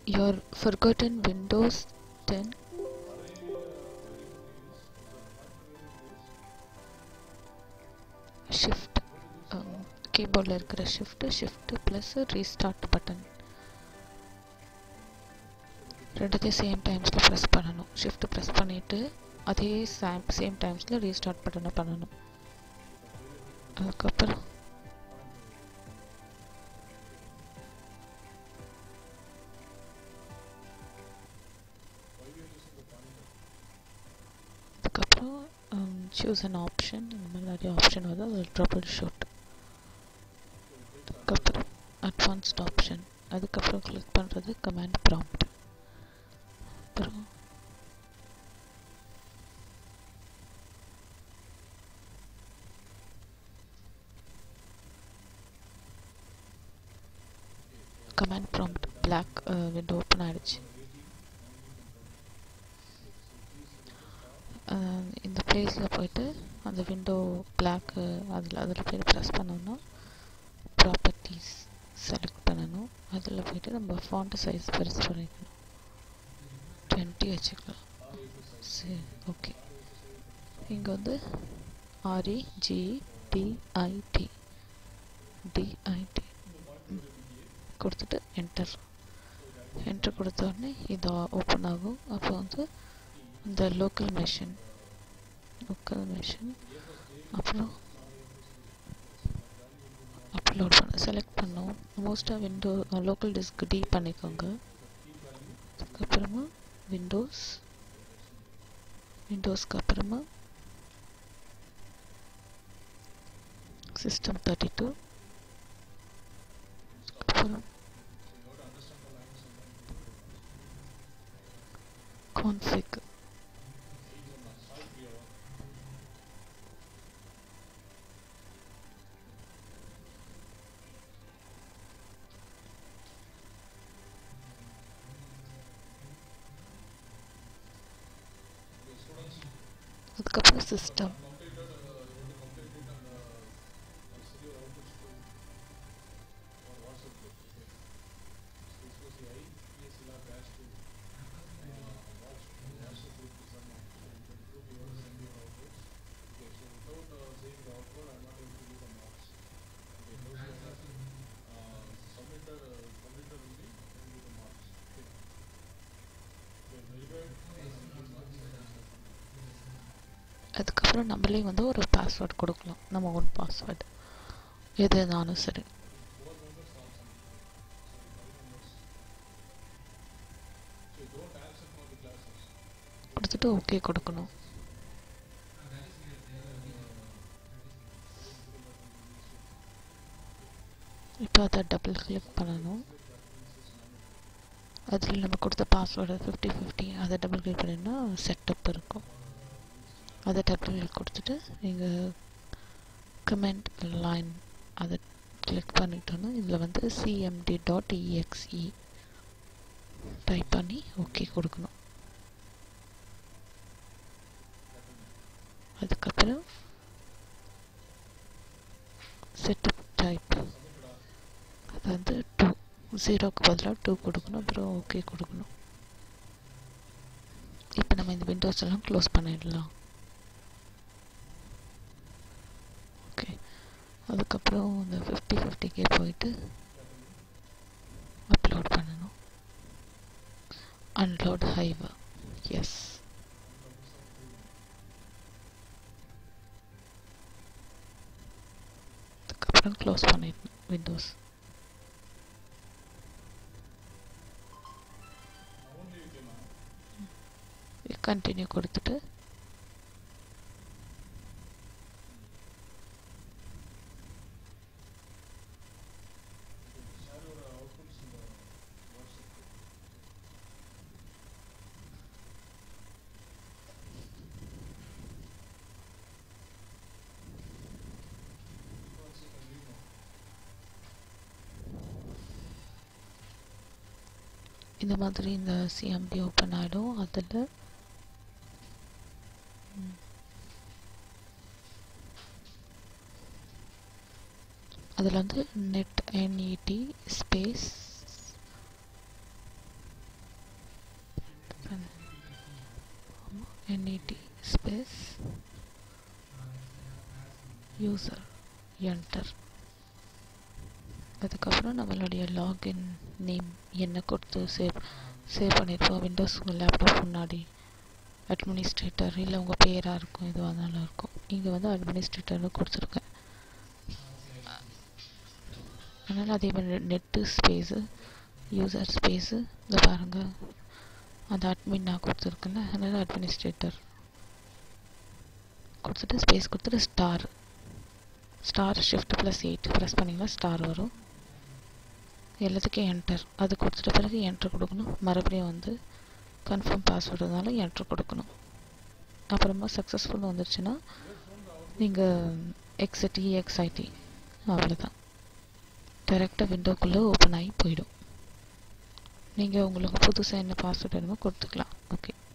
your forgotten windows 10 shift கீபோர்டில் இருக்கிற shift shift plus restart button ரெண்டுத்தையும் சேம் டைம்ஸில் ப்ரெஸ் பண்ணணும் ஷிஃப்ட் ப்ரெஸ் பண்ணிவிட்டு அதே சேம் சேம் டைம்ஸில் ரீஸ்டார்ட் பட்டனை பண்ணணும் அதுக்கப்புறம் அதுக்கப்புறம் சூஸ் அன் ஆப்ஷன் இந்த மாதிரி நிறைய ஆப்ஷன் வருது அது ட்ரபிள் ஷூட் அதுக்கப்புறம் அட்வான்ஸ்ட் ஆப்ஷன் அதுக்கப்புறம் கிளிக் பண்ணுறது கமாண்ட் ப்ராம்ப்ட் அப்புறம் command prompt black window open ஆகிடுச்சு இந்த பிளேஸில் போயிட்டு அந்த விண்டோ பிளாக்கு அதில் அதில் போய்ட்டு ப்ரெஸ் பண்ணோம்னா ப்ராப்பர்ட்டிஸ் செலக்ட் பண்ணணும் அதில் போயிட்டு நம்ம ஃபாண்ட் சைஸ் பெருசு பண்ணிக்கணும் டுவெண்ட்டி வச்சுக்கலாம் சரி ஓகே இங்கே வந்து ஆர்இ ஜி டிஐடி டிஐடி கொடுத்துட்டு என்டர் என்டர் கொடுத்த உடனே இது ஓப்பன் ஆகும் அப்போ வந்து இந்த லோக்கல் மெஷின் லோக்கல் மெஷின் அப்புறம் அப்லோட் பண்ண செலக்ட் பண்ணோம் மோஸ்ட்டாக விண்டோ லோக்கல் டிஸ்க் டி பண்ணிக்கோங்க அதுக்கப்புறமா விண்டோஸ் விண்டோஸ்க்கு அப்புறமா சிஸ்டம் தேர்ட்டி டூ அப்புறம் கான்ஃபிக் அதுக்கப்புறம் சிஸ்டம் அதுக்கப்புறம் நம்மளே வந்து ஒரு பாஸ்வேர்ட் கொடுக்கலாம் நம்ம ஓன் பாஸ்வேர்டு எது எதானும் சரி கொடுத்துட்டு ஓகே கொடுக்கணும் இப்போ அதை டபுள் கிளிக் பண்ணணும் அதில் நம்ம கொடுத்த பாஸ்வேர்டு ஃபிஃப்டி ஃபிஃப்டி அதை டபுள் கிளிக் பண்ணினா செட்டப் இருக்கும் அதை டபுள் கிளிக் கொடுத்துட்டு நீங்கள் கமெண்ட் லைன் அதை கிளிக் பண்ணிட்டோன்னா இதில் வந்து சிஎம்டி டாட் இஎக்ஸ்இ டைப் பண்ணி ஓகே கொடுக்கணும் அதுக்கப்புறம் செட்டப் டைப் அது வந்து டூ ஜீரோக்கு பதிலாக டூ கொடுக்கணும் அப்புறம் ஓகே கொடுக்கணும் இப்போ நம்ம இந்த விண்டோஸ் எல்லாம் க்ளோஸ் பண்ணிடலாம் ஓகே அதுக்கப்புறம் இந்த ஃபிஃப்டி ஃபிஃப்டிக்கே போயிட்டு அப்லோட் பண்ணணும் அன்லோட் ஹைவா எஸ் அதுக்கப்புறம் க்ளோஸ் பண்ணிடணும் விண்டோஸ் கண்டினியூ கொடுத்துட்டு இந்த மாதிரி இந்த சிஎம்டி ஓப்பன் ஆகிடும் அதில் அதில் வந்து net N E T space N E T space user enter அதுக்கப்புறம் நம்மளுடைய லாகின் நேம் என்ன கொடுத்து சேவ் சேவ் பண்ணியிருப்போம் விண்டோஸ் லேப்டாப் முன்னாடி அட்மினிஸ்ட்ரேட்டர் இல்லை உங்கள் பேராக இருக்கும் எதுவாக இருந்தாலும் இருக்கும் இங்கே வந்து அட்மினிஸ்ட்ரேட்டர்னு கொடுத்துருக்கேன் அதனால் அதே மாதிரி நெட்டு ஸ்பேஸு யூசர் ஸ்பேஸு இந்த பாருங்கள் அந்த அட்மின் நான் கொடுத்துருக்கேன்ல அதனால் அட்மினிஸ்ட்ரேட்டர் கொடுத்துட்டு ஸ்பேஸ் கொடுத்துட்டு star star shift plus eight press பண்ணிங்கன்னா ஸ்டார் வரும் எல்லாத்துக்கும் என்டர் அது கொடுத்துட்ட பிறகு என்டர் கொடுக்கணும் மறுபடியும் வந்து கன்ஃபார்ம் பாஸ்வேர்டு இருந்தாலும் என்டர் கொடுக்கணும் அப்புறமா சக்ஸஸ்ஃபுல் வந்துருச்சுன்னா நீங்கள் எக்ஸ்ஐடி எக்ஸ்ஐடி அவ்வளோதான் டேரெக்டாக விண்டோக்குள்ளே ஓப்பன் ஆகி போயிடும் நீங்கள் உங்களுக்கு புதுசாக என்ன பாஸ்வேர்டு வேணுமோ கொடுத்துக்கலாம் ஓகே